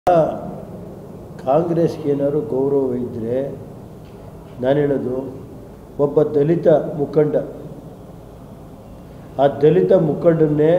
ಕಾಂಗ್ರೆಸ್ಗೆ ಏನಾದ್ರು ಗೌರವ ಇದ್ದರೆ ನಾನು ಹೇಳೋದು ಒಬ್ಬ ದಲಿತ ಮುಖಂಡ ಆ ದಲಿತ ಮುಖಂಡನ್ನೇ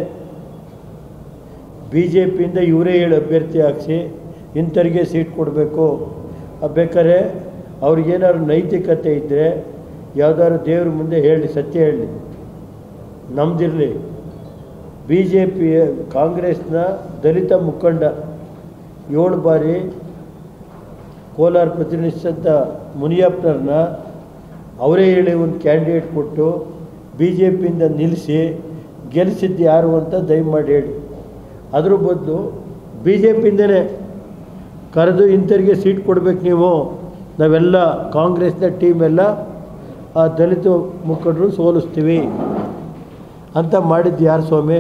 ಬಿ ಜೆ ಪಿಯಿಂದ ಇವರೇ ಹೇಳಿ ಅಭ್ಯರ್ಥಿ ಹಾಕ್ಸಿ ಇಂಥವ್ರಿಗೆ ಸೀಟ್ ಕೊಡಬೇಕು ಬೇಕಾದ್ರೆ ಅವ್ರಿಗೇನಾದ್ರು ನೈತಿಕತೆ ಇದ್ದರೆ ಯಾವುದಾದ್ರು ದೇವ್ರ ಮುಂದೆ ಹೇಳಿ ಸತ್ಯ ಹೇಳಿ ನಮ್ದಿರಲಿ ಬಿ ಜೆ ಪಿ ಕಾಂಗ್ರೆಸ್ನ ದಲಿತ ಮುಖಂಡ ಏಳು ಬಾರಿ ಕೋಲಾರ ಪ್ರತಿನಿಧಿಸಿದಂಥ ಮುನಿಯಪ್ಪನವ್ರನ್ನ ಅವರೇ ಹೇಳಿ ಒಂದು ಕ್ಯಾಂಡಿಡೇಟ್ ಕೊಟ್ಟು ಬಿ ಜೆ ಪಿಯಿಂದ ನಿಲ್ಲಿಸಿ ಗೆಲ್ಲಿಸಿದ್ದು ಯಾರು ಅಂತ ದಯಮಾಡಿ ಹೇಳಿ ಅದ್ರ ಬದಲು ಬಿ ಜೆ ಪಿಯಿಂದನೇ ಕರೆದು ಇಂಥವ್ರಿಗೆ ಸೀಟ್ ಕೊಡ್ಬೇಕು ನೀವು ನಾವೆಲ್ಲ ಕಾಂಗ್ರೆಸ್ನ ಟೀಮ್ ಎಲ್ಲ ಆ ದಲಿತ ಮುಖಂಡರು ಸೋಲಿಸ್ತೀವಿ ಅಂತ ಮಾಡಿದ್ದು ಯಾರು ಸ್ವಾಮಿ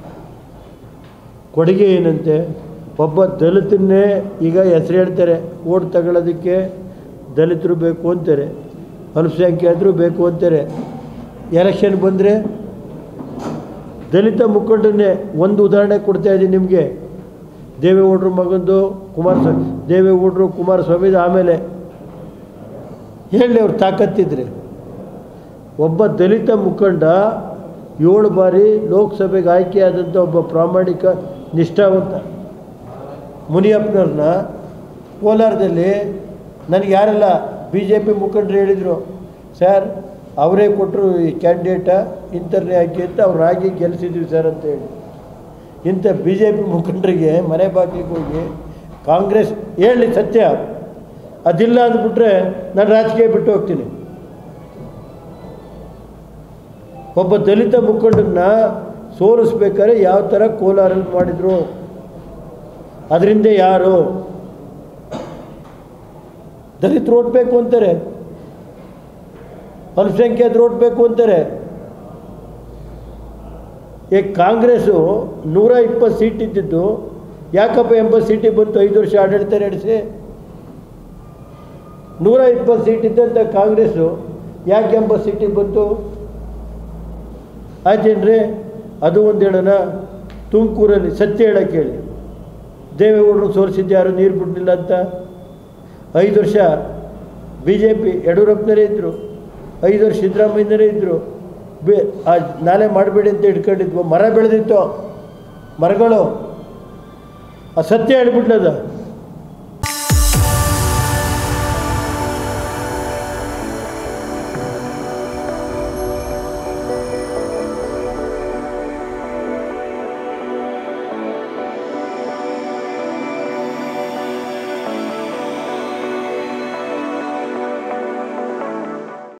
ಕೊಡುಗೆ ಏನಂತೆ ಒಬ್ಬ ದಲಿತನ್ನೇ ಈಗ ಹೆಸರು ಹೇಳ್ತಾರೆ ಓಟ್ ತಗೊಳ್ಳೋದಕ್ಕೆ ದಲಿತರು ಬೇಕು ಅಂತಾರೆ ಅಲ್ಪಸಂಖ್ಯಾತರು ಬೇಕು ಅಂತಾರೆ ಎಲೆಕ್ಷನ್ ಬಂದರೆ ದಲಿತ ಮುಖಂಡನ್ನೇ ಒಂದು ಉದಾಹರಣೆ ಕೊಡ್ತಾ ಇದ್ದೀನಿ ನಿಮಗೆ ದೇವೇಗೌಡರು ಮಗಂದು ಕುಮಾರಸ್ವಾಮಿ ದೇವೇಗೌಡರು ಕುಮಾರಸ್ವಾಮಿದು ಆಮೇಲೆ ಹೇಳಿ ಅವ್ರು ತಾಕತ್ತಿದ್ರೆ ಒಬ್ಬ ದಲಿತ ಮುಖಂಡ ಏಳು ಬಾರಿ ಲೋಕಸಭೆಗೆ ಆಯ್ಕೆಯಾದಂಥ ಒಬ್ಬ ಪ್ರಾಮಾಣಿಕ ನಿಷ್ಠಾವಂತ ಮುನಿಯಪ್ಪನವ್ರನ್ನ ಕೋಲಾರದಲ್ಲಿ ನನಗೆ ಯಾರೆಲ್ಲ ಬಿ ಜೆ ಪಿ ಮುಖಂಡರು ಹೇಳಿದರು ಸರ್ ಅವರೇ ಕೊಟ್ಟರು ಈ ಕ್ಯಾಂಡಿಡೇಟ ಇಂಥರ್ನೇ ಹಾಕಿ ಅಂತ ಅವ್ರು ಆಗಿ ಗೆಲ್ಲಿಸಿದ್ವಿ ಸರ್ ಅಂತ ಹೇಳಿ ಇಂಥ ಬಿ ಜೆ ಪಿ ಮುಖಂಡರಿಗೆ ಮನೆ ಬಾಗಿಲಿಗೆ ಹೋಗಿ ಕಾಂಗ್ರೆಸ್ ಹೇಳಿ ಸತ್ಯ ಅದಿಲ್ಲ ಅಂದ್ಬಿಟ್ರೆ ನಾನು ರಾಜಕೀಯ ಬಿಟ್ಟು ಹೋಗ್ತೀನಿ ಒಬ್ಬ ದಲಿತ ಮುಖಂಡನ್ನ ಸೋಲಿಸ್ಬೇಕಾದ್ರೆ ಯಾವ ಥರ ಕೋಲಾರಲ್ಲಿ ಮಾಡಿದರು ಅದರಿಂದ ಯಾರು ದಲಿತರು ಓಟ್ಬೇಕು ಅಂತಾರೆ ಅಲ್ಪಸಂಖ್ಯಾತರು ಓಟ್ಬೇಕು ಅಂತಾರೆ ಈ ಕಾಂಗ್ರೆಸ್ಸು ನೂರ ಇಪ್ಪತ್ತು ಸೀಟ್ ಇದ್ದಿದ್ದು ಯಾಕಪ್ಪ ಎಂಬತ್ತು ಸೀಟಿಗೆ ಬಂತು ಐದು ವರ್ಷ ಆಡಳಿತ ನಡೆಸಿ ನೂರ ಇಪ್ಪತ್ತು ಸೀಟ್ ಇದ್ದಂಥ ಕಾಂಗ್ರೆಸ್ಸು ಯಾಕೆ ಎಂಬತ್ತು ಸೀಟಿಗೆ ಬಂತು ಆಯ್ತೇನ್ರಿ ಅದು ಒಂದು ಹೇಳೋಣ ತುಮಕೂರಲ್ಲಿ ಸತ್ಯ ಹೇಳಕ್ಕೆ ಹೇಳಿ ದೇವೇಗೌಡರು ಸೋಲಿಸಿದ್ದು ಯಾರು ನೀರು ಬಿಡಲಿಲ್ಲ ಅಂತ ಐದು ವರ್ಷ ಬಿ ಜೆ ಪಿ ಯಡಿಯೂರಪ್ಪನವರೇ ಇದ್ದರು ಐದು ವರ್ಷ ಸಿದ್ದರಾಮಯ್ಯನವರೇ ಇದ್ದರು ಬೇ ಆ ನಾಲೆ ಮಾಡಬೇಡಿ ಅಂತ ಇಟ್ಕೊಂಡಿದ್ವು ಮರ ಬೆಳೆದಿತ್ತು ಮರಗಳು ಆ ಸತ್ಯ ಹೇಳ್ಬಿಟ್ಲದ